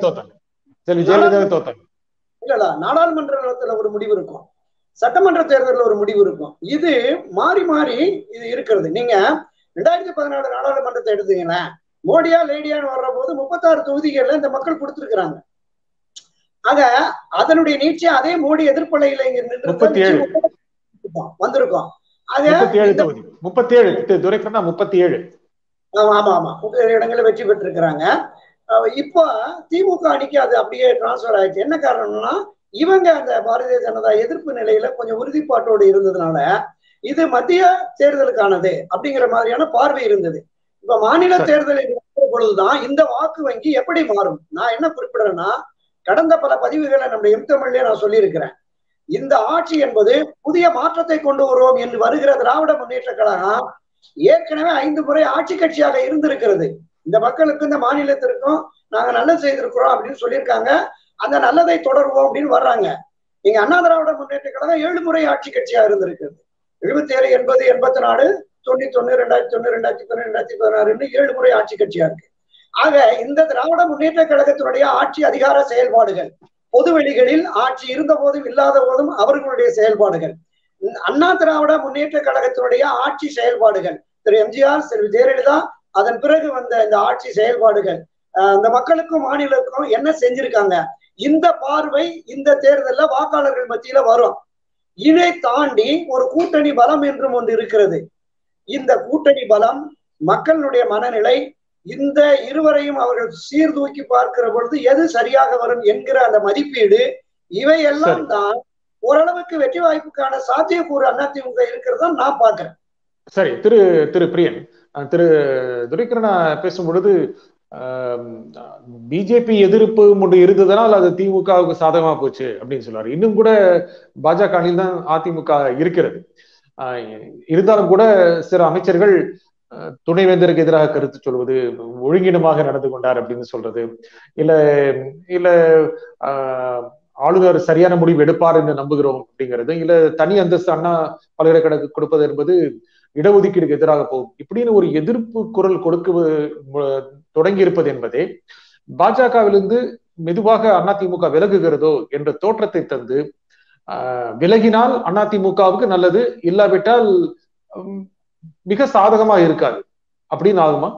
இல்ல இல்ல நாடாளுமன்றத்துல ஒரு முடிவு இருக்கும் சட்டமன்ற தேர்தலில் ஒரு முடிவு இருக்கும் இது மாறி மாறி இது இருக்கிறது நீங்க ரெண்டாயிரத்தி பதினாலு நாடாளுமன்றத்தை எடுத்தீங்களேன் மோடியா லேடியான்னு வர்ற போது முப்பத்தாறு தொகுதிகள்ல இந்த மக்கள் கொடுத்திருக்கிறாங்க ஆக அதனுடைய நீட்சி அதே மோடி எதிர்ப்பலையில இங்க வந்திருக்கோம் முப்பத்தி ஏழு துரைக்கண்ணா முப்பத்தி ஏழு ஆமா ஆமா ஆமா முப்பத்தி இடங்களில் வெற்றி பெற்றிருக்கிறாங்க இப்போ திமுக அணிக்கு அது அப்படியே டிரான்ஸ்பர் ஆயிடுச்சு என்ன காரணம்னா இவங்க அந்த பாரதிய ஜனதா எதிர்ப்பு நிலையில கொஞ்சம் உறுதிப்பாட்டோடு இருந்ததுனால இது மத்திய தேர்தலுக்கானது அப்படிங்கிற மாதிரியான பார்வை இருந்தது இப்ப மாநில தேர்தலில் இருக்கிற பொழுதுதான் இந்த வாக்கு வங்கி எப்படி மாறும் நான் என்ன குறிப்பிடுறேன்னா கடந்த பல பதிவுகளை நம்ம எம் தமிழ்லயே நான் சொல்லியிருக்கிறேன் இந்த ஆட்சி என்பது புதிய மாற்றத்தை கொண்டு வருவோம் என்று வருகிற திராவிட முன்னேற்ற கழகம் ஏற்கனவே ஐந்து முறை ஆட்சி கட்சியாக இருந்திருக்கிறது இந்த மக்களுக்கு இந்த மாநிலத்திற்கும் நாங்க நல்லது செய்திருக்கிறோம் அப்படின்னு சொல்லியிருக்காங்க அந்த நல்லதை தொடருவோம் அப்படின்னு வர்றாங்க நீங்க அண்ணா திராவிட முன்னேற்ற கழகம் ஏழு முறை ஆட்சி கட்சியா இருந்திருக்கிறது எழுபத்தி ஏழு எண்பது எண்பத்தி நாலு தொண்ணூத்தி ஒண்ணு ரெண்டாயிரத்தி ஒண்ணு ரெண்டாயிரத்தி பதினொன்று ரெண்டாயிரத்தி பதினாறுன்னு ஏழு முறை ஆட்சி கட்சியா இருக்கு ஆக இந்த திராவிட முன்னேற்ற கழகத்தினுடைய ஆட்சி அதிகார செயல்பாடுகள் பொது வெளிகளில் ஆட்சி இருந்த போதும் இல்லாத போதும் அவர்களுடைய செயல்பாடுகள் அண்ணா திராவிட முன்னேற்ற கழகத்தினுடைய ஆட்சி செயல்பாடுகள் திரு எம்ஜிஆர் திரு ஜெயலலிதா அதன் பிறகு வந்த இந்த ஆட்சி செயல்பாடுகள் அந்த மக்களுக்கும் மாநிலத்துக்கும் என்ன செஞ்சிருக்காங்க இந்த பார்வை இந்த தேர்தல்ல வாக்காளர்கள் மத்தியில வரும் இதை தாண்டி ஒரு கூட்டணி பலம் என்றும் ஒன்று இருக்கிறது இந்த கூட்டணி பலம் மக்களுடைய மனநிலை இந்த இருவரையும் அவர்கள் சீர்தூக்கி பார்க்கிற பொழுது எது சரியாக வரும் என்கிற அந்த மதிப்பீடு இவையெல்லாம் தான் ஓரளவுக்கு வெற்றி வாய்ப்புக்கான சாத்தியக்கூறு அதிமுக இருக்கிறதா நான் பாக்குறேன் சரி திரு திரு பிரியன் திரு துரைக்கரனா பேசும் பொழுது பிஜேபி எதிர்ப்பு ஒன்று இருந்ததுனால் அது திமுகவுக்கு சாதகமா போச்சு அப்படின்னு சொல்லுவாரு இன்னும் கூட பாஜக அணியில் தான் அதிமுக இருக்கிறது இருந்தாலும் கூட சில அமைச்சர்கள் துணைவேந்தருக்கு எதிராக கருத்து சொல்வது ஒழுங்கினமாக நடந்து கொண்டார் அப்படின்னு சொல்றது இல்ல இல்ல ஆளுநர் சரியான முடிவு எடுப்பார் என்று நம்புகிறோம் அப்படிங்கிறது இல்ல தனி அந்தஸ்து அண்ணா பல்கலைக்கழக கொடுப்பது என்பது இடஒதுக்கீடுக்கு எதிராக போகும் இப்படின்னு ஒரு எதிர்ப்பு குரல் கொடுக்க தொடங்கி இருப்பது என்பதே பாஜகவிலிருந்து மெதுவாக அதிமுக விலகுகிறதோ என்ற தோற்றத்தை தந்து விலகினால் அதிமுகவுக்கு நல்லது இல்லாவிட்டால் மிக சாதகமா இருக்காது அப்படின்னு ஆகுமா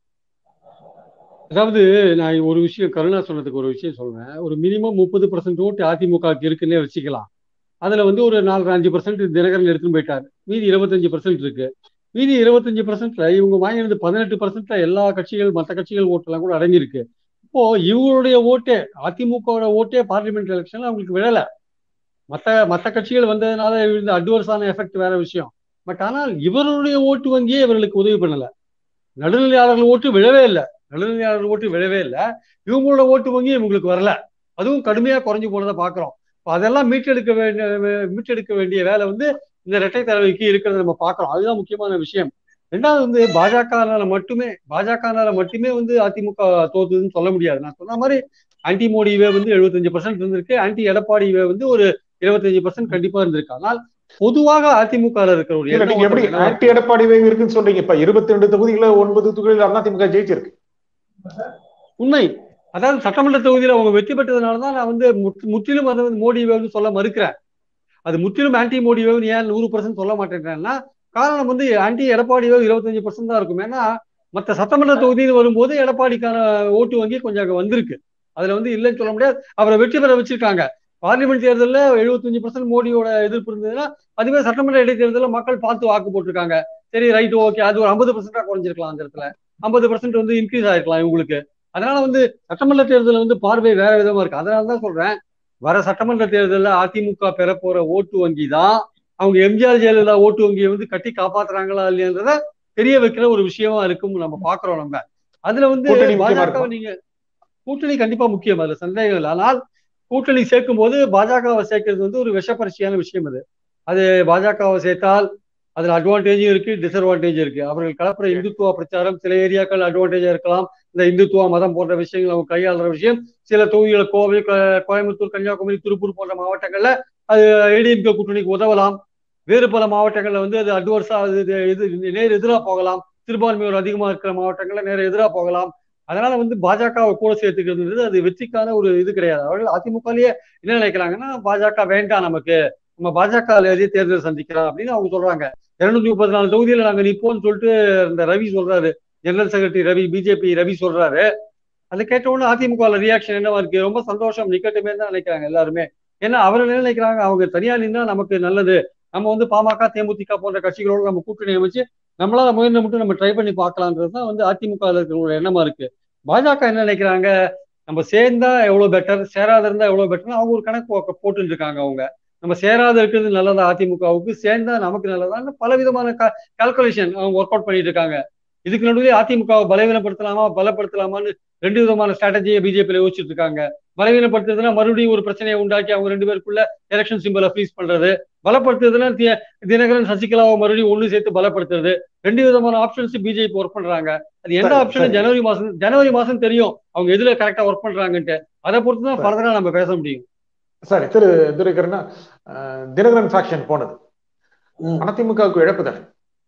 அதாவது நான் ஒரு விஷயம் கருணா சொன்னதுக்கு ஒரு விஷயம் சொல்றேன் ஒரு மினிமம் முப்பது பர்சன்ட் ஓட்டு அதிமுகவுக்கு இருக்குன்னே வச்சுக்கலாம் அதுல வந்து ஒரு நாலு அஞ்சு பர்சன்ட் தினகரன் எடுத்துன்னு போயிட்டாரு மீதி இருபத்தஞ்சு பர்சன்ட் இருக்கு மீதி இருபத்தஞ்சு பர்சன்ட்ல இவங்க வாங்கினது பதினெட்டு பர்சன்ட்ல எல்லா கட்சிகள் மற்ற கட்சிகள் ஓட்டெல்லாம் கூட அடங்கியிருக்கு இப்போ இவங்களுடைய ஓட்டே அதிமுகவோட ஓட்டே பார்லிமெண்ட் எலெக்ஷன்ல அவங்களுக்கு விழல மற்ற மற்ற கட்சிகள் வந்ததுனால இருந்த அட்வர்ஸான எஃபெக்ட் வேற விஷயம் பட் ஆனால் இவருடைய ஓட்டு வங்கியே இவர்களுக்கு உதவி பண்ணல நடுநிலையாளர்கள் ஓட்டு விழவே இல்லை நடுநிலையாளர்கள் ஓட்டு விழவே இல்லை இவங்களோட ஓட்டு வங்கி இவங்களுக்கு வரல அதுவும் கடுமையா குறைஞ்சு போனதை பாக்குறோம் அதெல்லாம் மீட்டெடுக்க வேண்டிய மீட்டெடுக்க வேண்டிய வேலை வந்து இந்த இரட்டை தலைமைக்கு இருக்கிறத நம்ம பார்க்கிறோம் அதுதான் முக்கியமான விஷயம் ரெண்டாவது வந்து பாஜகனால மட்டுமே பாஜகனால மட்டுமே வந்து அதிமுக தோத்துதுன்னு சொல்ல முடியாது நான் சொன்ன மாதிரி ஆன்டி மோடி வே வந்து எழுபத்தஞ்சு பர்சன்ட் இருந்திருக்கு ஆன்டி எடப்பாடி வே வந்து ஒரு இருபத்தஞ்சு பர்சன்ட் கண்டிப்பா இருந்திருக்கு ஆனால் பொதுவாக அதிமுக இருக்கிற ஒரு இல்ல நீங்க எப்படி எண்ணம் ஆன்டி எடப்பாடி வேவ் இருக்குன்னு சொல்றீங்க இப்ப இருபத்தி ரெண்டு தொகுதிகள ஒன்பது தொகுதிகளில் அதிமுக ஜெயிச்சிருக்கு உண்மை அதாவது சட்டமன்ற தொகுதியில அவங்க வெற்றி பெற்றதுனால தான் நான் வந்து முற்று- முற்றிலும் அதை வந்து மோடி வேவ்னு சொல்ல மறுக்கிறேன் அது முற்றிலும் ஆன்டி மோடி வேவ்னு ஏன் நூறு பர்சன்ட் சொல்ல மாட்டேன்றேன்னா காரணம் வந்து ஆன்டி எடப்பாடி வேவ் இருபத்தஞ்சு பர்சன்ட் தான் இருக்கும் ஏன்னா மற்ற சட்டமன்ற தொகுதியில் வரும்போது எடப்பாடிக்கான ஓட்டு வங்கி கொஞ்சம் அங்க வந்திருக்கு அதுல வந்து இல்லைன்னு சொல்ல முடியாது அவரை வெற்றி பெற வச்சிருக்காங்க பார்லிமெண்ட் தேர்தலில் எழுபத்தஞ்சு பர்சன்ட் மோடியோட எதிர்ப்பு இருந்ததுன்னா அதுவே சட்டமன்ற இடைத்தேர்தலில் மக்கள் பார்த்து வாக்கு போட்டிருக்காங்க சரி ரைட் ஓகே அது ஒரு ஐம்பது பர்சன்டா குறைஞ்சிருக்கலாம் அந்த இடத்துல ஐம்பது பர்சன்ட் வந்து இன்க்ரீஸ் ஆயிருக்கலாம் இவங்களுக்கு அதனால வந்து சட்டமன்ற தேர்தலில் வந்து பார்வை வேற விதமா இருக்கு அதனால தான் சொல்றேன் வர சட்டமன்ற தேர்தலில் அதிமுக பெற போற ஓட்டு வங்கி தான் அவங்க எம்ஜிஆர் ஜெயலலிதா ஓட்டு வங்கியை வந்து கட்டி காப்பாத்துறாங்களா இல்லையன்றத தெரிய வைக்கிற ஒரு விஷயமா இருக்கும் நம்ம பாக்குறோம் நம்ம அதுல வந்து கூட்டணி முக்கியமா பாஜக இருக்குமா? நீங்க கூட்டணி கண்டிப்பா முக்கியம் அதுல சந்தேகம் இல்லை ஆனால் கூட்டணி சேர்க்கும் போது பாஜகவை சேர்க்கிறது வந்து ஒரு விஷப்பரிசியான விஷயம் அது அது பாஜகவை சேர்த்தால் அதுல அட்வான்டேஜும் இருக்கு டிஸ்அட்வான்டேஜ் இருக்கு அவர்கள் கலப்புற இந்துத்துவ பிரச்சாரம் சில ஏரியாக்கள் அட்வான்டேஜா இருக்கலாம் இந்த இந்துத்துவ மதம் போன்ற விஷயங்கள் அவங்க கையாளுற விஷயம் சில தொகுதிகள் கோவை க- கோயம்புத்தூர் கன்னியாகுமரி திருப்பூர் போன்ற மாவட்டங்கள்ல அது ஏடிஎம்கே கூட்டணிக்கு உதவலாம் வேறு பல மாவட்டங்கள்ல வந்து அது அட்வர்ஸா அது இது இது நேர் எதிராக போகலாம் சிறுபான்மையோர் அதிகமா இருக்கிற மாவட்டங்கள்ல நேர எதிராக போகலாம் அதனால வந்து பாஜகவை கூட சேர்த்துக்கிறது அது வெற்றிக்கான ஒரு இது கிடையாது அவர்கள் அதிமுகலயே என்ன நினைக்கிறாங்கன்னா பாஜக வேண்டாம் நமக்கு நம்ம பாஜக எதிரே தேர்தல் சந்திக்கலாம் அப்படின்னு அவங்க சொல்றாங்க இருநூத்தி முப்பத்தி நாலு தொகுதியில நாங்க நிப்போம்னு சொல்லிட்டு இந்த ரவி சொல்றாரு general secretary Ravi BJP Ravi சொல்றாரு அதை கேட்ட உடனே அதிமுக ரியாக்ஷன் என்னவா இருக்கு ரொம்ப சந்தோஷம் நிக்கட்டுமே தான் நினைக்கிறாங்க எல்லாருமே ஏன்னா அவர் என்ன நினைக்கிறாங்க அவங்க தனியா நின்னா நமக்கு நல்லது நம்ம வந்து பாமக தேமுதிக போன்ற கட்சிகளோட நம்ம கூட்டணி அமைச்சு நம்மளால முயன்று மட்டும் நம்ம ட்ரை பண்ணி பார்க்கலான்றது தான் வந்து அதிமுக இருக்கிற ஒரு எண்ணமா இருக்கு பாஜக என்ன நினைக்கிறாங்க நம்ம சேர்ந்தா எவ்வளவு பெட்டர் சேராத இருந்தா எவ்வளவு பெட்டர் அவங்க ஒரு கணக்கு போக்க- போட்டுட்டு இருக்காங்க அவங்க நம்ம சேராத இருக்கிறது நல்லதா அதிமுகவுக்கு சேர்ந்தா நமக்கு நல்லதான்னு பல விதமான கால்குலேஷன் அவங்க ஒர்க் அவுட் பண்ணிட்டு இருக்காங்க இதுக்கு நடுவே அதிமுகவை பலவீனப்படுத்தலாமா பலப்படுத்தலாமான்னு ரெண்டு விதமான ஸ்ட்ராட்டஜியை பிஜேபியில யோசிச்சுட்டு இருக்காங்க பலவீனப்படுத்துறதுனா மறுபடியும் ஒரு பிரச்சனையை உண்டாக்கி அவங்க ரெண்டு பேருக்குள்ள எலெக்ஷன் சிம்பிளை ஃப்ரீஸ் பண்றது பலப்படுத்துறதுனா தி- தினகரன் சசிகலாவை மறுபடியும் ஒண்ணு சேர்த்து பலப்படுத்துறது ரெண்டு விதமான ஆப்ஷன்ஸ் பிஜேபி ஒர்க் பண்றாங்க அது எந்த சரி, ஆப்ஷன் சரி. ஜனவரி மாசம் ஜனவரி மாசம் தெரியும் அவங்க எதுல கரெக்டா ஒர்க் பண்றாங்கன்ட்டு அதை பொறுத்து தான் சரி. ஃபர்தரா நம்ம பேச முடியும் சரி திரு துரைக்கரனா அஹ், தினகரன் ஃபேக்ஷன் போனது ம். அதிமுகவுக்கு இழப்பு தானே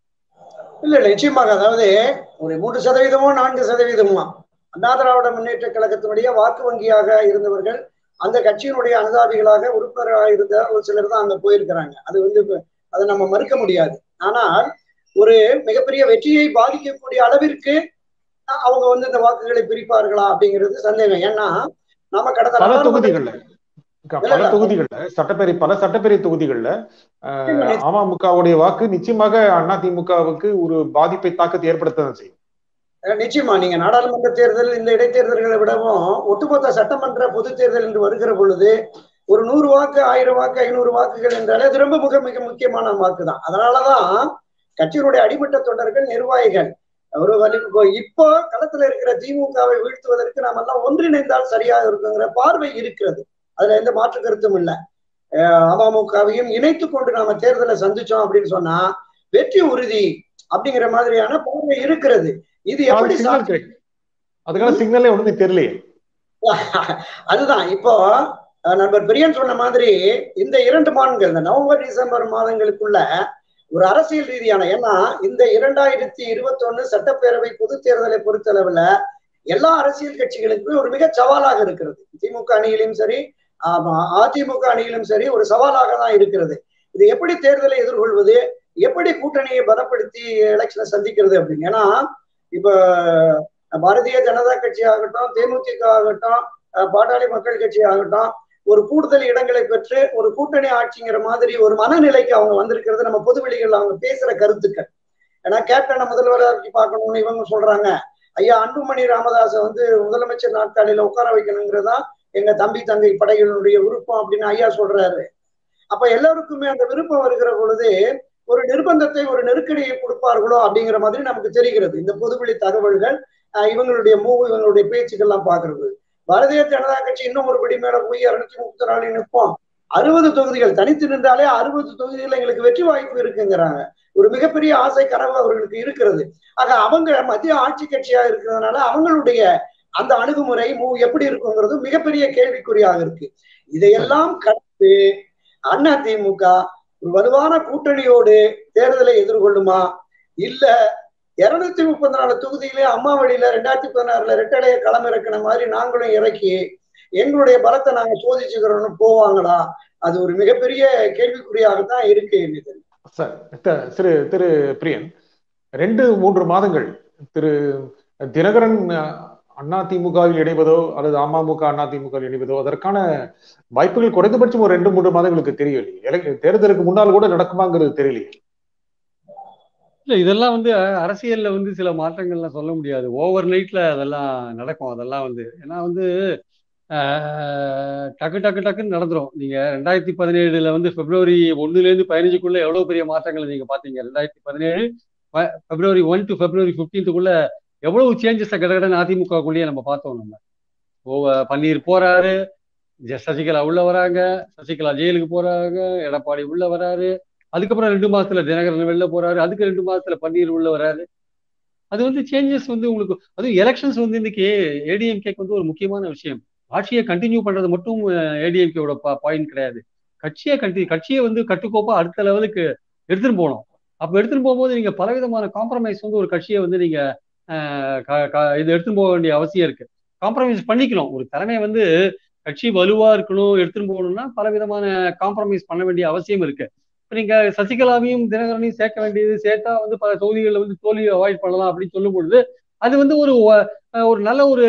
இல்ல இல்ல நிச்சயமாக அதாவது ஒரு மூன்று சதவீதமோ நான்கு சதவீதமோ அண்ணா திராவிட முன்னேற்ற கழகத்தினுடைய வாக்கு வங்கியாக இருந்தவர்கள் அந்த கட்சியினுடைய அனுதாபிகளாக உறுப்பினராக இருந்த ஒரு சிலர் தான் அங்க போயிருக்கிறாங்க அது வந்து இப்ப- அதை நம்ம மறுக்க முடியாது ஆனால் ஒரு மிகப்பெரிய வெற்றியை பாதிக்கக்கூடிய அளவிற்கு அஹ், அவங்க வந்து இந்த வாக்குகளை பிரிப்பார்களா அப்படிங்கிறது சந்தேகம் ஏன்னா நாம கடந்த பல நாடாளுமன்ற- தொகுதிகள்ல க- இல்ல, பல இல்ல. தொகுதிகள்ல சட்டப்பேரவை பல சட்டப்பேரவை தொகுதிகள்ல அஹ், இல்ல, அமமுகவுடைய வாக்கு நிச்சயமாக அதிமுகவுக்கு ஒரு பாதிப்பை தாக்கத்தை ஏற்படுத்த செய்யும் அஹ் நிச்சயமா நீங்க நாடாளுமன்ற தேர்தல் இந்த இடைத்தேர்தல்களை விடவும் ஒட்டுமொத்த சட்டமன்ற பொது தேர்தல் என்று வருகிற பொழுது ஒரு நூறு வாக்கு ஆயிரம் வாக்கு ஐநூறு வாக்குகள் என்றாலே அது ரொம்ப மிக மிக முக்கியமான வாக்கு தான் அதனாலதான் கட்சியினுடைய அடிமட்ட தொண்டர்கள் நிர்வாகிகள் ஒரு வலி இப்போ இப்போ களத்துல இருக்கிற திமுகவை வீழ்த்துவதற்கு நாம எல்லாம் ஒன்றிணைந்தால் சரியாக இருக்குங்கிற பார்வை இருக்கிறது அதுல எந்த மாற்று கருத்தும் இல்லை அஹ் அமமுகவையும் இணைத்து கொண்டு நாம தேர்தலை சந்திச்சோம் அப்படின்னு சொன்னா வெற்றி உறுதி அப்படிங்கிற மாதிரியான பார்வை இருக்கிறது இது எப்படி சிக்னல் சாத்தியம்? கிடைக்கும் அதுக்கான சிக்னலே ஒண்ணுமே தெரியலையே அதுதான் இப்போ அஹ், நண்பர் பிரியன் சொன்ன மாதிரி இந்த இரண்டு மாதங்கள் இந்த நவம்பர் டிசம்பர் மாதங்களுக்குள்ள ஒரு அரசியல் ரீதியான ஏன்னா இந்த இரண்டாயிரத்தி இருபத்தி ஒண்ணு சட்டப்பேரவை பொது தேர்தலை பொறுத்தளவுல எல்லா அரசியல் கட்சிகளுக்குமே ஒரு மிக சவாலாக இருக்கிறது திமுக அணியிலும் சரி ஆமா, அதிமுக அணியிலும் சரி ஒரு சவாலாக தான் இருக்கிறது இது எப்படி தேர்தலை எதிர்கொள்வது எப்படி கூட்டணியை பலப்படுத்தி எலெக்ஷனை சந்திக்கிறது அப்படின்னு ஏன்னா இப்ப பாரதிய ஜனதா கட்சி ஆகட்டும் தேமுதிக ஆகட்டும் அஹ் பாட்டாளி மக்கள் கட்சி ஆகட்டும் ஒரு கூடுதல் இடங்களை பெற்று ஒரு கூட்டணி ஆட்சிங்கிற மாதிரி ஒரு மனநிலைக்கு அவங்க வந்திருக்கிறது நம்ம பொதுவெளிகள் அவங்க பேசுற கருத்துக்கள் ஏன்னா கேப்டனை முதல்வராக்கி பார்க்கணும்னு இவங்க சொல்றாங்க ஐயா அன்புமணி ராமதாஸை வந்து முதலமைச்சர் நாற்காலியில உட்கார வைக்கணுங்கிறதா எங்க தம்பி தங்கை படைகளினுடைய விருப்பம் அப்படின்னு ஐயா சொல்றாரு அப்ப எல்லாருக்குமே அந்த விருப்பம் வருகிற பொழுது ஒரு நிர்பந்தத்தை ஒரு நெருக்கடியை கொடுப்பார்களோ அப்படிங்கிற மாதிரி நமக்கு தெரிகிறது இந்த பொதுவெளி தகவல்கள் அஹ் இவங்களுடைய மூவ் இவங்களுடைய பேச்சுக்கள்லாம் பாக்குறது பாரதிய ஜனதா கட்சி இன்னும் ஒரு படி மேல போய் இருநூத்தி முப்பத்தி நாலு நிற்போம் அறுபது தொகுதிகள் தனித்து நின்றாலே அறுபது தொகுதிகள் எங்களுக்கு வெற்றி வாய்ப்பு இருக்குங்கிறாங்க ஒரு மிகப்பெரிய ஆசை கனவு அவர்களுக்கு இருக்கிறது ஆக அவங்க மத்திய ஆட்சி கட்சியா இருக்கிறதுனால அவங்களுடைய அந்த அணுகுமுறை மூ எப்படி இருக்குங்கிறது மிகப்பெரிய கேள்விக்குறியாக இருக்கு இதையெல்லாம் கடந்து அண்ணா திமுக ஒரு வலுவான கூட்டணியோடு தேர்தலை எதிர்கொள்ளுமா இல்ல இருநூத்தி முப்பத்தி நாலு தொகுதியிலே அம்மா வழியில ரெண்டாயிரத்தி பதினாறுல ரெட்டலைய களம் இறக்கின மாதிரி நாங்களும் இறக்கி எங்களுடைய பலத்தை நாங்க சோதிச்சுக்கிறோம்னு போவாங்களா அது ஒரு மிகப்பெரிய கேள்விக்குறியாகத்தான் இருக்கு இது சார் த- திரு திரு பிரியன் ரெண்டு மூன்று மாதங்கள் திரு தினகரன் அண்ணா திமுகவில் இணைவதோ அல்லது அமமுக அண்ணா திமுக இணைவதோ அதற்கான வாய்ப்புகள் குறைந்தபட்சம் ஒரு ரெண்டு மூன்று மாதங்களுக்கு தெரியலையே எலெக்- தேர்தலுக்கு முன்னால் கூட நடக்குமாங்கிறது தெரியலையே இல்ல இதெல்லாம் வந்து அரசியல்ல வந்து சில மாற்றங்கள்லாம் சொல்ல முடியாது ஓவர் நைட்ல அதெல்லாம் நடக்கும் அதெல்லாம் வந்து ஏன்னா வந்து ஆஹ், டக்கு டக்கு டக்குன்னு நடந்துரும் நீங்க ரெண்டாயிரத்தி பதினேழுல வந்து பிப்ரவரி ஒண்ணுல இருந்து பதினஞ்சுக்குள்ள எவ்வளவு பெரிய மாற்றங்களை நீங்க பாத்தீங்க ரெண்டாயிரத்தி பதினேழு பிப்ரவரி ஒன் டு பிப்ரவரி பிப்டீன்த்துக்குள்ள எவ்வளவு சேஞ்சஸ் கடகடன் அதிமுகக்குள்ளேயே நம்ம பார்த்தோம் நம்ம ஓ பன்னீர் போறாரு ஜெ- சசிகலா உள்ள வராங்க சசிகலா ஜெயிலுக்கு போறாங்க எடப்பாடி உள்ள வராரு அதுக்கப்புறம் ரெண்டு மாசத்துல தினகரன் வெளில போறாரு அதுக்கு ரெண்டு மாசத்துல பன்னீர் உள்ள வராரு அது வந்து சேஞ்சஸ் வந்து உங்களுக்கு அதுவும் எலெக்ஷன்ஸ் வந்து இன்னைக்கு ஏடிஎம்கேக்கு வந்து ஒரு முக்கியமான விஷயம் ஆட்சியை கண்டினியூ பண்றது மட்டும் ஏடிஎம்கேவோட பாயிண்ட் கிடையாது கட்சியை கண்டி கட்சியை வந்து கட்டுக்கோப்பா அடுத்த லெவலுக்கு எடுத்துன்னு போகணும் அப்ப எடுத்துன்னு போகும்போது நீங்க பலவிதமான காம்ப்ரமைஸ் வந்து ஒரு கட்சியை வந்து நீங்க ஆஹ், க- க- இது எடுத்துன்னு போக வேண்டிய அவசியம் இருக்கு காம்ப்ரமைஸ் பண்ணிக்கணும் ஒரு தலைமை வந்து கட்சி வலுவா இருக்கணும் எடுத்துன்னு போகணும்னா பலவிதமான காம்ப்ரமைஸ் பண்ண வேண்டிய அவசியம் இருக்கு இப்ப நீங்க சசிகலாவையும் தினகரனையும் சேர்க்க வேண்டியது சேர்த்தா வந்து பல தொகுதிகளில் வந்து தோல்வியை அவாய்ட் பண்ணலாம் அப்படின்னு சொல்லும் பொழுது அது வந்து ஒரு வ- ஒரு நல்ல ஒரு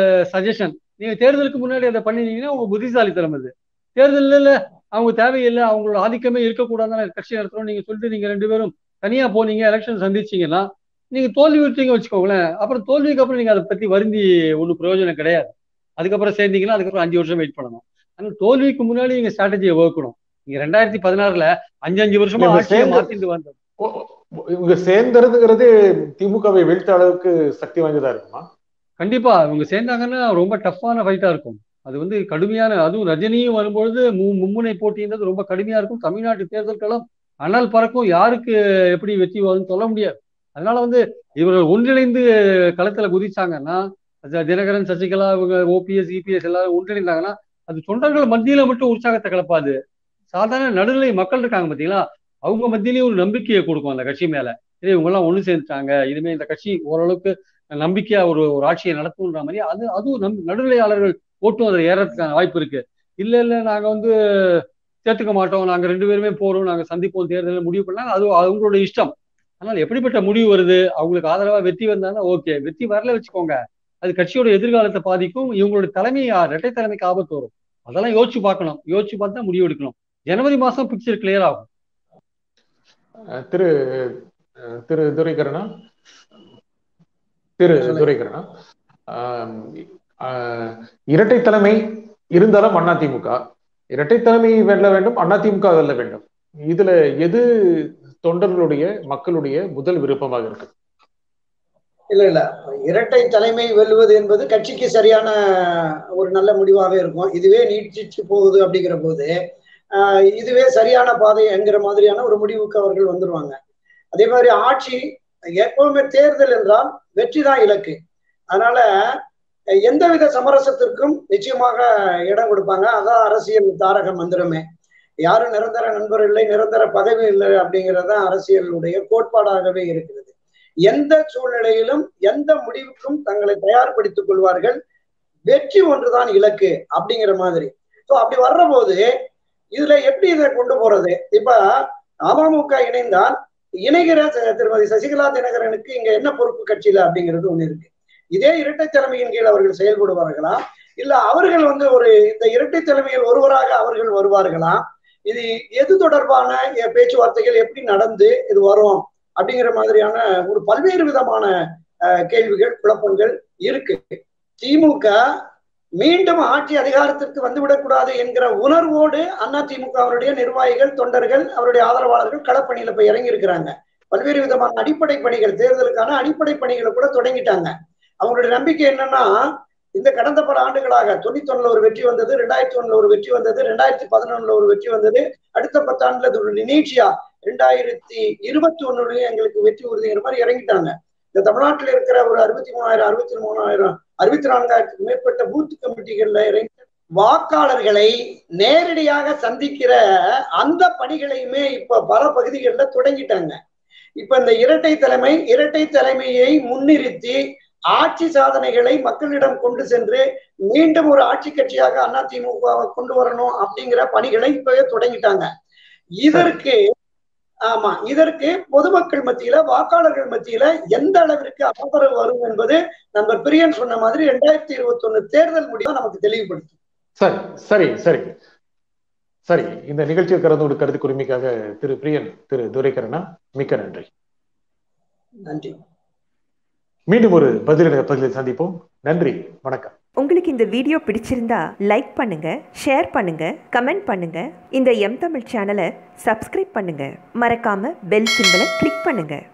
சஜஷன் நீங்க தேர்தலுக்கு முன்னாடி அதை பண்ணினீங்கன்னா உங்க புத்திசாலித்தனம் அது தேர்தலில் அவங்க தேவையில்லை அவங்களோட ஆதிக்கமே இருக்கக்கூடாதுன்னு கட்சி நடத்துறோம் நீங்க சொல்லிட்டு நீங்க ரெண்டு பேரும் தனியா போனீங்க எலெக்ஷன் சந்திச்சீங்கன்னா நீங்க தோல்வி விட்டீங்க வச்சுக்கோங்களேன் அப்புறம் தோல்விக்கு அப்புறம் நீங்க அதை பத்தி வருந்தி ஒன்றும் பிரயோஜனம் கிடையாது அதுக்கப்புறம் சேர்ந்தீங்கன்னா அதுக்கப்புறம் அஞ்சு வருஷம் வெயிட் பண்ணணும் ஆனால் தோல்விக்கு முன்னாடி நீங்க ஸ்ட்ராட்டஜியை வகுக்கணும் நீங்க ரெண்டாயிரத்தி பதினாறுல அஞ்சு அஞ்சு வருஷமா இவங்க ஆட்சியை சேர்ந்து- மாத்திட்டு வந்தது ஓ- ஓ- இவங்க சேர்ந்துறதுங்கிறது திமுகவை வீழ்த்த அளவுக்கு சக்தி வாய்ந்ததா இருக்குமா கண்டிப்பா இவங்க சேர்ந்தாங்கன்னா ரொம்ப டஃப்பான ஃபைட்டா இருக்கும் அது வந்து கடுமையான அதுவும் ரஜினியும் வரும்பொழுது மு- மும்முனை போட்டின்றது ரொம்ப கடுமையா இருக்கும் தமிழ்நாட்டு தேர்தல் களம் அனல் பறக்கும் யாருக்கு எப்படி வெற்றி வரும்னு சொல்ல முடியாது அதனால வந்து இவர்கள் ஒன்றிணைந்து களத்துல குதிச்சாங்கன்னா அது தினகரன் சசிகலா இவங்க ஓபிஎஸ் இபிஎஸ் எல்லாரும் ஒன்றிணைந்தாங்கன்னா அது தொண்டர்கள் மத்தியில மட்டும் உற்சாகத்தை கிளப்பாது சாதாரண நடுநிலை மக்கள் இருக்காங்க பாத்தீங்களா அவங்க மத்தியிலேயே ஒரு நம்பிக்கையை கொடுக்கும் அந்த கட்சி மேல இதே இவங்க எல்லாம் ஒண்ணு சேர்ந்துட்டாங்க இனிமே இந்த கட்சி ஓரளவுக்கு நம்பிக்கையா ஒரு ஒரு ஆட்சியை நடத்தும்ன்ற மாதிரி அது அதுவும் நம் நடுநிலையாளர்கள் ஓட்டும் அதில் ஏறதுக்கான வாய்ப்பு இருக்கு இல்ல இல்ல நாங்க வந்து சேர்த்துக்க மாட்டோம் நாங்க ரெண்டு பேருமே போறோம் நாங்க சந்திப்போம் தேர்தலில் முடிவு பண்ணாங்க அது அவங்களோட இஷ்டம் ஆனால் எப்படிப்பட்ட முடிவு வருது அவங்களுக்கு ஆதரவா வெற்றி வந்தாங்கன்னா ஓகே வெற்றி வரல வச்சுக்கோங்க அது கட்சியோட எதிர்காலத்தை பாதிக்கும் இவங்களோட தலைமை இரட்டை தலைமைக்கு ஆபத்து வரும் அதெல்லாம் யோசிச்சு பார்க்கணும் யோசிச்சு பார்த்தா முடிவு எடுக்கணும் ஜனவரி மாசம் பிக்சர் கிளியர் ஆகும் அஹ் திரு அஹ் திரு துரைக்கரனா திரு சொல்லுங்க. துரைக்கரனா ஆம், ஆஹ், இரட்டை தலைமை இருந்தாலும் அதிமுக இரட்டை தலைமை வெல்ல வேண்டும் அதிமுக வெல்ல வேண்டும் இதுல எது தொண்டர்களுடைய மக்களுடைய முதல் விருப்பமாக இருக்கு இல்ல இல்ல இரட்டை தலைமை வெல்லுவது என்பது கட்சிக்கு சரியான ஒரு நல்ல முடிவாக இருக்கும் இதுவே நீட்டிச்சு போகுது அப்படிங்கிற போது ஆஹ் இதுவே சரியான பாதை என்கிற மாதிரியான ஒரு முடிவுக்கு அவர்கள் வந்துருவாங்க அதே மாதிரி ஆட்சி எப்பவுமே தேர்தல் என்றால் வெற்றி தான் இலக்கு அதனால எந்தவித சமரசத்திற்கும் நிச்சயமாக இடம் கொடுப்பாங்க அதான் அரசியல் தாரக மந்திரமே யாரும் நிரந்தர நண்பர் இல்லை நிரந்தர பதவி இல்லை அப்படிங்கிறது அரசியலுடைய கோட்பாடாகவே இருக்கிறது எந்த சூழ்நிலையிலும் எந்த முடிவுக்கும் தங்களை தயார்படுத்திக் கொள்வார்கள் வெற்றி ஒன்றுதான் இலக்கு அப்படிங்கிற மாதிரி ஸோ அப்படி வர்ற போது இதுல எப்படி இதை கொண்டு போறது இப்ப அமமுக இணைந்தால் இணைகிற ச- திருமதி சசிகலா தினகரனுக்கு இங்க என்ன பொறுப்பு கட்சியில அப்படிங்கிறது ஒண்ணு இருக்கு இதே இரட்டை தலைமையின் கீழ் அவர்கள் செயல்படுவார்களா இல்ல அவர்கள் வந்து ஒரு இந்த இரட்டை தலைமையில் ஒருவராக அவர்கள் வருவார்களா இது எது தொடர்பான எ- பேச்சுவார்த்தைகள் எப்படி நடந்து இது வரும் அப்படிங்கிற மாதிரியான ஒரு பல்வேறு விதமான அஹ், கேள்விகள் குழப்பங்கள் இருக்கு திமுக மீண்டும் ஆட்சி அதிகாரத்திற்கு வந்துவிடக்கூடாது என்கிற உணர்வோடு அண்ணா திமுகவினுடைய நிர்வாகிகள் தொண்டர்கள் அவருடைய ஆதரவாளர்கள் களப்பணியில போய் இறங்கி இருக்கிறாங்க பல்வேறு விதமான அடிப்படை பணிகள் தேர்தலுக்கான அடிப்படை பணிகளை கூட தொடங்கிட்டாங்க அவங்களுடைய நம்பிக்கை என்னன்னா இந்த கடந்த பல ஆண்டுகளாக தொண்ணூத்தி ஒண்ணுல ஒரு வெற்றி வந்தது ரெண்டாயிரத்தி ஒண்ணுல ஒரு வெற்றி வந்தது ரெண்டாயிரத்தி பதினொன்னுல ஒரு வெற்றி வந்தது அடுத்த பத்தாண்டுல இது ஒரு நினீச்சியா ரெண்டாயிரத்தி இருபத்தி ஒண்ணுலயும் எங்களுக்கு வெற்றி உறுதிங்கிற மாதிரி இறங்கிட்டாங்க இந்த தமிழ்நாட்டில் இருக்கிற ஒரு அறுபத்தி மூணாயிரம் அறுபத்தி மூணாயிரம் அறுபத்தி நான்காயிரத்துக்கு மேற்பட்ட பூத் கமிட்டிகள்ல இறங்கி வாக்காளர்களை நேரடியாக சந்திக்கிற அந்த பணிகளையுமே இப்ப பல பகுதிகளில் தொடங்கிட்டாங்க இப்ப இந்த இரட்டை தலைமை இரட்டை தலைமையை முன்னிறுத்தி ஆட்சி சாதனைகளை மக்களிடம் கொண்டு சென்று மீண்டும் ஒரு ஆட்சி கட்சியாக அதிமுக கொண்டு வரணும் அப்படிங்கிற பணிகளை இப்பவே தொடங்கிட்டாங்க இதற்கு ஆமா இதற்கு பொதுமக்கள் மத்தியில வாக்காளர்கள் மத்தியில எந்த அளவிற்கு ஆதரவு வரும் என்பது நண்பர் பிரியன் சொன்ன மாதிரி ரெண்டாயிரத்தி இருபத்தி ஒண்ணு தேர்தல் முடிவை நமக்கு தெளிவுபடுத்தும் சரி சரி சரி சரி இந்த நிகழ்ச்சியில் கலந்து கருத்து குறுமிக்காக திரு பிரியன் திரு துரைக்கரனா மிக்க நன்றி நன்றி மீண்டும் ஒரு பதிலிட பதிலில் சந்திப்போம் நன்றி வணக்கம் உங்களுக்கு இந்த வீடியோ பிடிச்சிருந்தா லைக் பண்ணுங்க ஷேர் பண்ணுங்க கமெண்ட் பண்ணுங்க இந்த எம் தமிழ் சேனலை சப்ஸ்கிரைப் பண்ணுங்க மறக்காம பெல் சிம்பலை கிளிக் பண்ணுங்க